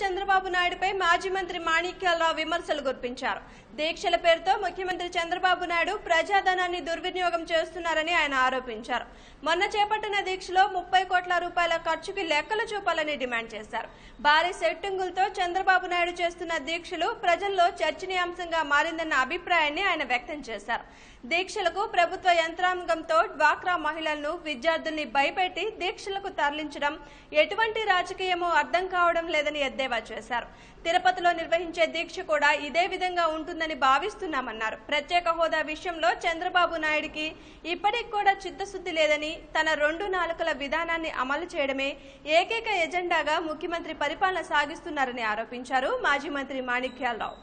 చంద్రబాబు నాయుడుపై మాజీ మంత్రి మాణిక్యాలరావు విమర్శలు గుర్పించారు దీక్షల పేరుతో ముఖ్యమంత్రి చంద్రబాబు నాయుడు ప్రజాధనాన్ని దుర్వినియోగం చేస్తున్నారని ఆయన ఆరోపించారు మొన్న చేపట్టిన దీక్షలో ముప్పై కోట్ల రూపాయల ఖర్చుకి లెక్కలు చూపాలని డిమాండ్ చేశారు భారీ సెట్టింగులతో చంద్రబాబు నాయుడు చేస్తున్న దీక్షలు ప్రజల్లో చర్చనీయాంశంగా మారిందన్న అభిప్రాయాన్ని ఆయన వ్యక్తం చేశారు దీక్షలకు ప్రభుత్వ యంత్రాంగంతో డ్వాక్రా మహిళలను విద్యార్థుల్ని భయపెట్టి దీక్షలకు తరలించడం ఎటువంటి రాజకీయమో అర్థం కావడం లేదని ఎద్దేవా చేశారు తిరుపతిలో నిర్వహించే దీక్ష కూడా ఇదే విధంగా ఉంటుందని భావిస్తున్నామన్నారు ప్రత్యేక హోదా విషయంలో చంద్రబాబు నాయుడికి ఇప్పటికి కూడా చిత్తశుద్ధి లేదని తన రెండు నాలుకల విధానాన్ని అమలు చేయడమే ఏకైక ఎజెండాగా ముఖ్యమంత్రి పరిపాలన సాగిస్తున్నారని ఆరోపించారు మాజీ మంత్రి మాణిక్యాలరావు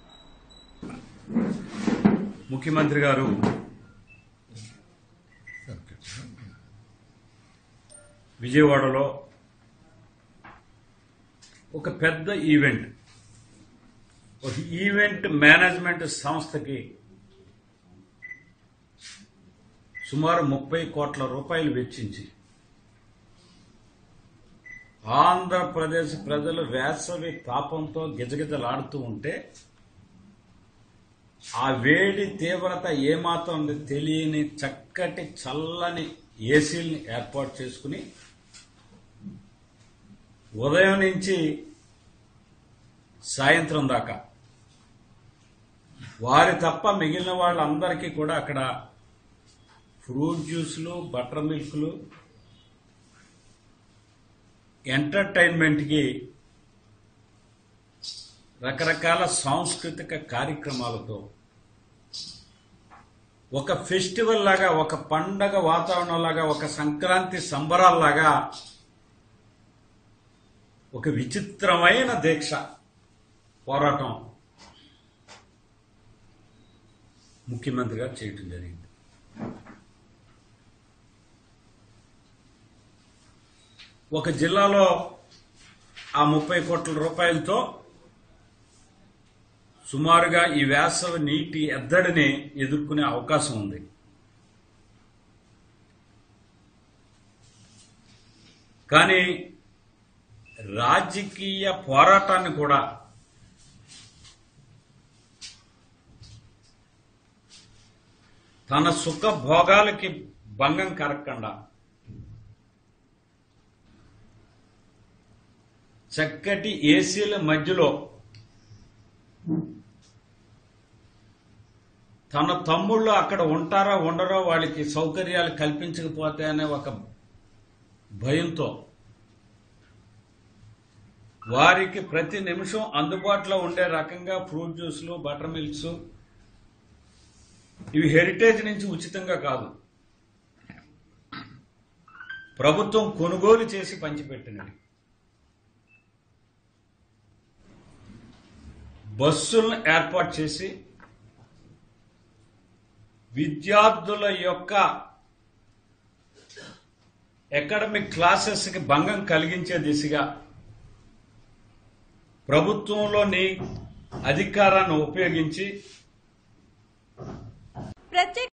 ముఖ్యమంత్రి గారు విజయవాడలో ఒక పెద్ద ఈవెంట్ ఒక ఈవెంట్ మేనేజ్మెంట్ సంస్థకి సుమారు ముప్పై కోట్ల రూపాయలు వెచ్చించి ఆంధ్రప్రదేశ్ ప్రజలు వేసవి తాపంతో గిజగిజలాడుతూ ఉంటే ఆ వేడి తీవ్రత ఏమాత్రం ఉంది తెలియని చక్కటి చల్లని ఏసీల్ని ఏర్పాటు చేసుకుని ఉదయం నుంచి సాయంత్రం దాకా వారి తప్ప మిగిలిన వాళ్ళందరికీ కూడా అక్కడ ఫ్రూట్ జ్యూస్లు బటర్ మిల్క్లు ఎంటర్టైన్మెంట్కి రకరకాల సాంస్కృతిక కార్యక్రమాలతో ఒక ఫెస్టివల్ లాగా ఒక పండగ వాతావరణం లాగా ఒక సంక్రాంతి సంబరాల్లాగా ఒక విచిత్రమైన దీక్ష పోరాటం ముఖ్యమంత్రి గారు చేయటం జరిగింది ఒక జిల్లాలో ఆ ముప్పై కోట్ల రూపాయలతో సుమారుగా ఈ వేసవి నీటి ఎద్దడిని ఎదుర్కొనే అవకాశం ఉంది కానీ రాజకీయ పోరాటాన్ని కూడా తన సుఖ భోగాలకి భంగం కలగకుండా చక్కటి ఏసీల మధ్యలో తన తమ్ముళ్ళు అక్కడ ఉంటారో ఉండరో వాళ్ళకి సౌకర్యాలు కల్పించకపోతే అనే ఒక భయంతో వారికి ప్రతి నిమిషం అందుబాటులో ఉండే రకంగా ఫ్రూట్ జ్యూస్లు బటర్ మిల్క్స్ ఇవి హెరిటేజ్ నుంచి ఉచితంగా కాదు ప్రభుత్వం కొనుగోలు చేసి పంచిపెట్టినవి బస్సులను ఏర్పాటు చేసి విద్యార్థుల యొక్క అకాడమిక్ క్లాసెస్కి భంగం కలిగించే దిశగా ప్రభుత్వంలోని అధికారాన్ని ఉపయోగించి ప్రత్యేక